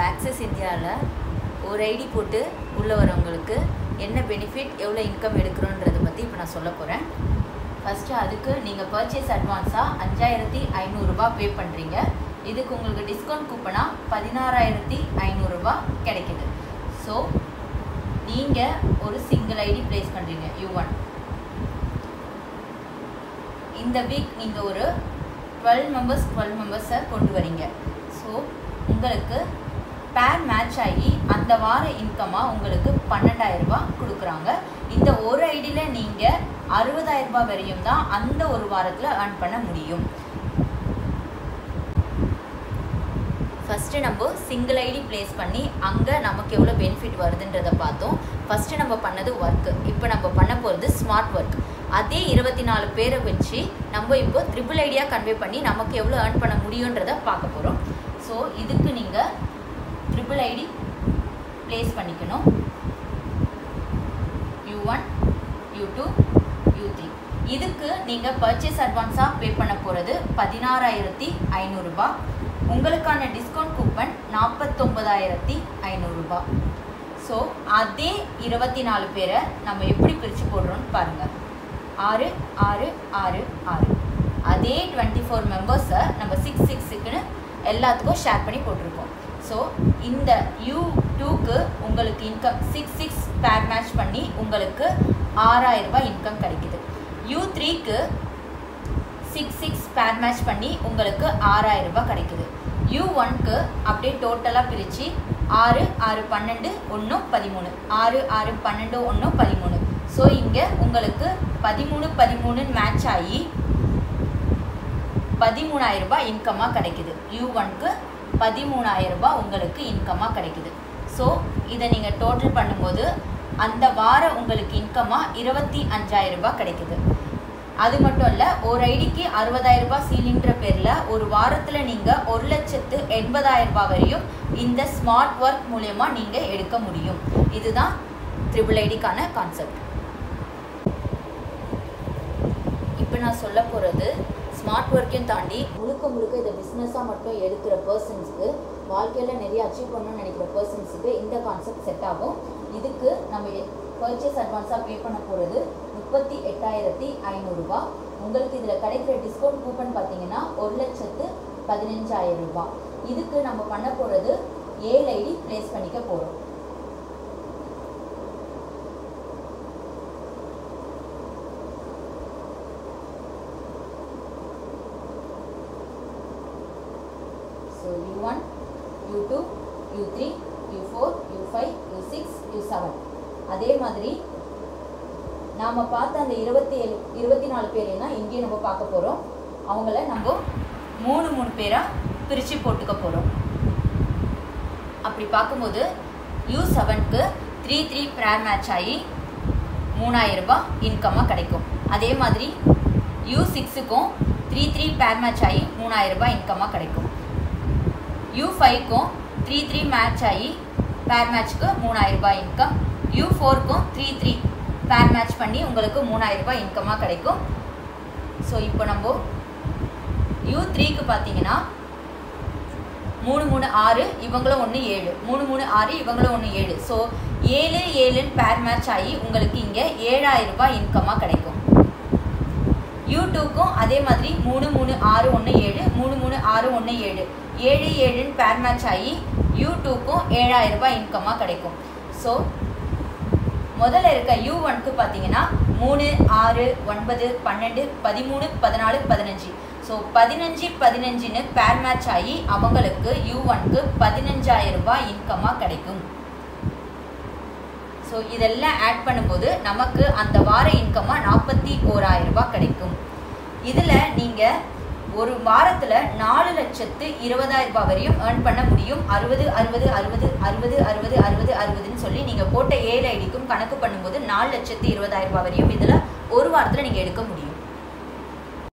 access இந்தியாவில் ஒரு ID போட்டு உள்ளே வரவங்களுக்கு என்ன பெனிஃபிட் எவ்வளோ இன்கம் எடுக்கிறோன்றதை பற்றி இப்போ நான் சொல்ல போகிறேன் ஃபஸ்ட்டு அதுக்கு நீங்கள் பர்ச்சேஸ் அட்வான்ஸாக அஞ்சாயிரத்தி ஐநூறுரூபா பே பண்ணுறீங்க இதுக்கு உங்களுக்கு டிஸ்கவுண்ட் கூப்பனாக பதினாறாயிரத்தி ஐநூறுரூபா கிடைக்குது ஸோ நீங்கள் ஒரு சிங்கிள் ஐடி ப்ளேஸ் பண்ணுறீங்க யூ ஒன் இந்த வீக் நீங்கள் ஒரு டுவெல் மெம்பர்ஸ் டுவெல் மெம்பர்ஸை கொண்டு வரீங்க ஸோ உங்களுக்கு பேர் மேட்ச் ஆகி அந்த வார இன்கமாக உங்களுக்கு பன்னெண்டாயிரம் ரூபாய் கொடுக்குறாங்க இந்த ஒரு ஐடியில் நீங்கள் அறுபதாயிரம் ரூபாய் வரையும் தான் அந்த ஒரு வாரத்தில் earn பண்ண முடியும் ஃபஸ்ட்டு நம்ம சிங்கிள் ஐடி ப்ளேஸ் பண்ணி அங்கே நமக்கு எவ்வளோ பெனிஃபிட் வருதுன்றதை பார்த்தோம் ஃபஸ்ட்டு நம்ம பண்ணது ஒர்க்கு இப்போ நம்ம பண்ண போகிறது ஸ்மார்ட் ஒர்க் அதே இருபத்தி நாலு பேரை வச்சு நம்ம இப்போ ட்ரிபிள் ஐடியாக கன்வே பண்ணி நமக்கு எவ்வளோ earn பண்ண முடியுன்றதை பார்க்க போகிறோம் ஸோ இதுக்கு நீங்கள் ட்ரிபிள் ஐடி ப்ளேஸ் பண்ணிக்கணும் U one U two U three இதுக்கு நீங்கள் பர்ச்சேஸ் அட்வான்ஸாக பே பண்ண போகிறது பதினாறாயிரத்தி ஐநூறுரூபா உங்களுக்கான டிஸ்கவுண்ட் கூப்பன் நாற்பத்தொம்பதாயிரத்தி ஐநூறுரூபா ஸோ அதே இருபத்தி நாலு பேரை நம்ம எப்படி பிரித்து போடுறோம்னு பாருங்கள் ஆறு ஆறு ஆறு ஆறு அதே டுவெண்ட்டி ஃபோர் மெம்பர்ஸை நம்ம சிக்ஸ் சிக்ஸுக்குன்னு எல்லாத்துக்கும் ஷேர் பண்ணி போட்டிருக்கோம் ஸோ இந்த யூ டூக்கு உங்களுக்கு income six six pair match பண்ணி உங்களுக்கு ஆறாயிரம் ரூபாய் இன்கம் கிடைக்குது யூ த்ரீக்கு சிக்ஸ் சிக்ஸ் பேர் மேட்ச் பண்ணி உங்களுக்கு ஆறாயிரம் ரூபாய் கிடைக்குது யூ ஒன்க்கு அப்படியே டோட்டலாக பிரித்து ஆறு ஆறு பன்னெண்டு ஒன்று பதிமூணு ஆறு ஆறு பன்னெண்டு ஒன்று பதிமூணு ஸோ இங்கே உங்களுக்கு பதிமூணு பதிமூணுன்னு மேட்ச் ஆகி பதிமூணாயிரம் ரூபாய் இன்கமாக கிடைக்குது யூ ஒன்க்கு பதிமூணாயிரம் ரூபாய் உங்களுக்கு இன்கமாக கிடைக்குது ஸோ இதை நீங்கள் டோட்டல் பண்ணும்போது அந்த வாரம் உங்களுக்கு இன்கமாக இருபத்தி அஞ்சாயிரம் ரூபாய் கிடைக்குது அது மட்டும் இல்லை ஒரு ஐடிக்கு அறுபதாயிரம் ரூபாய் சீலிங்கிற பேரில் ஒரு வாரத்தில் நீங்கள் ஒரு லட்சத்து எண்பதாயிரம் ரூபாய் வரையும் இந்த ஸ்மார்ட் ஒர்க் மூலயமா நீங்கள் எடுக்க முடியும் இதுதான் ட்ரிபிள் ஐடிக்கான கான்செப்ட் இப்போ நான் சொல்ல போகிறது ஸ்மார்ட் ஒர்க்கையும் தாண்டி முழுக்க முழுக்க இதை பிஸ்னஸாக மட்டும் எடுக்கிற பர்சன்ஸ்க்கு வாழ்க்கையில் நிறைய அச்சீவ் பண்ணணும்னு நினைக்கிற பர்சன்ஸுக்கு இந்த கான்செப்ட் செட் ஆகும் இதுக்கு நம்ம பர்ச்சேஸ் அட்வான்ஸாக பே பண்ண போகிறது முப்பத்தி எட்டாயிரத்தி ஐநூறுரூபா உங்களுக்கு இதில் கிடைக்கிற டிஸ்கவுண்ட் கூப்பன் பார்த்தீங்கன்னா ஒரு லட்சத்து பதினஞ்சாயிரம் ரூபாய் இதுக்கு நம்ம பண்ண போகிறது ஏழு ஐடி ப்ளேஸ் பண்ணிக்க போகிறோம் so U one U two U three U four U five U six U seven அதே மாதிரி நாம் பார்த்த அந்த இருபத்தி ஏழு இருபத்தி நாலு பேரையும் தான் இங்கேயும் நம்ம பார்க்க போகிறோம் அவங்கள நம்ம மூணு மூணு பேராக பிரித்து போட்டுக்க போகிறோம் அப்படி பார்க்கும்போது யூ செவனுக்கு த்ரீ த்ரீ ப்ரேர் மேட்ச் ஆகி மூணாயிரம் ரூபாய் இன்கமாக கிடைக்கும் அதே மாதிரி யூ சிக்ஸுக்கும் த்ரீ த்ரீ பேர் மேட்ச் ஆகி மூணாயிரம் ரூபாய் இன்கமாக கிடைக்கும் யூ ஃபைவ்க்கும் த்ரீ த்ரீ மேட்ச் ஆகி பேர் மேட்ச்க்கு மூணாயிரம் ரூபாய் இன்கம் யூ ஃபோருக்கும் த்ரீ த்ரீ பேர் மேட்ச் பண்ணி உங்களுக்கு மூணாயிரம் ரூபாய் இன்கமாக கிடைக்கும் ஸோ இப்போ நம்ம யூ த்ரீக்கு பார்த்தீங்கன்னா மூணு மூணு ஆறு இவங்களும் ஒன்று ஏழு மூணு மூணு ஆறு இவங்களும் ஒன்று ஏழு ஸோ ஏழு ஏழுன்னு பேர் மேட்ச் ஆகி உங்களுக்கு இங்கே ஏழாயிரம் ரூபாய் இன்கமாக கிடைக்கும் யூ டூக்கும் அதே மாதிரி மூணு மூணு ஆறு ஒன்று ஏழு மூணு மூணு ஆறு ஒன்று ஏழு ஏழு ஏழுன்னு பேர் மேட்ச் ஆகி யூ டூக்கும் ஏழாயிரம் ரூபாய் இன்கமாக கிடைக்கும் ஸோ முதல்ல இருக்க யூ ஒன்க்கு பார்த்தீங்கன்னா மூணு ஆறு ஒன்பது பன்னெண்டு பதிமூணு பதினாலு பதினஞ்சு ஸோ பதினஞ்சு பதினஞ்சுன்னு பேர் மேட்ச் ஆகி அவங்களுக்கு யூ ஒன்க்கு பதினஞ்சாயிரம் ரூபாய் இன்கமாக கிடைக்கும் ஸோ இதெல்லாம் ஆட் பண்ணும்போது நமக்கு அந்த வார இன்கமாக நாற்பத்தி ஓராயிரம் ரூபாய் கிடைக்கும் இதில் நீங்கள் ஒரு வாரத்தில் நாலு லட்சத்து இருபதாயிரம் ரூபாய் வரையும் ஏர்ன் பண்ண முடியும் அறுபது அறுபது அறுபது அறுபது அறுபது அறுபது அறுபதுன்னு சொல்லி நீங்கள் போட்ட ஏழு ஐடிக்கும் கணக்கு பண்ணும்போது நாலு லட்சத்து இருபதாயிரம் ரூபாய் வரையும் இதில் ஒரு வாரத்தில் நீங்கள் எடுக்க முடியும்